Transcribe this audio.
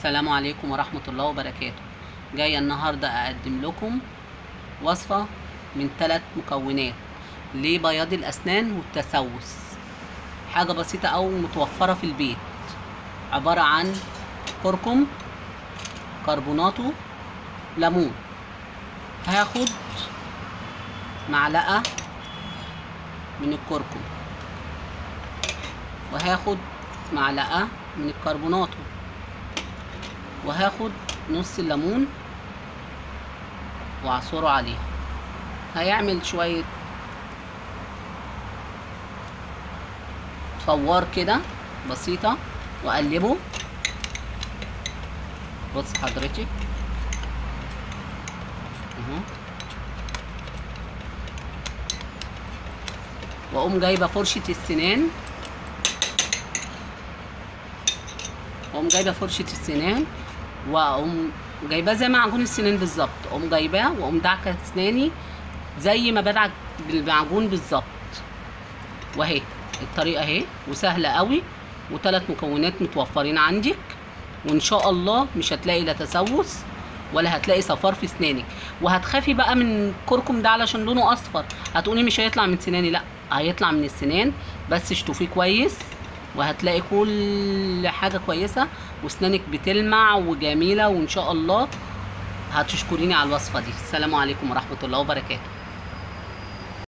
السلام عليكم ورحمة الله وبركاته جاية النهاردة أقدم لكم وصفة من ثلاث مكونات لبياض الأسنان والتسوس حاجة بسيطة أو متوفرة في البيت عبارة عن كركم كربوناتو ليمون هاخد معلقة من الكركم وهاخد معلقة من الكربوناتو وهاخد نص الليمون واعصره عليه هيعمل شوية فوار كده بسيطة واقلبه بص حضرتك اهو واقوم جايبه فرشه السنان واقوم جايبه فرشه السنان واقوم جايباه زي معجون السنان بالظبط اقوم جايباه واقوم دعكه اسناني زي ما بدعك بالمعجون بالظبط واهي الطريقه اهي وسهله قوي وثلاث مكونات متوفرين عندك وان شاء الله مش هتلاقي لا تسوس ولا هتلاقي صفار في اسنانك وهتخافي بقى من الكركم ده علشان لونه اصفر هتقولي مش هيطلع من سناني لا هيطلع من السنان بس اشطفيه كويس وهتلاقي كل حاجه كويسه واسنانك بتلمع وجميله وان شاء الله هتشكريني على الوصفه دي السلام عليكم ورحمه الله وبركاته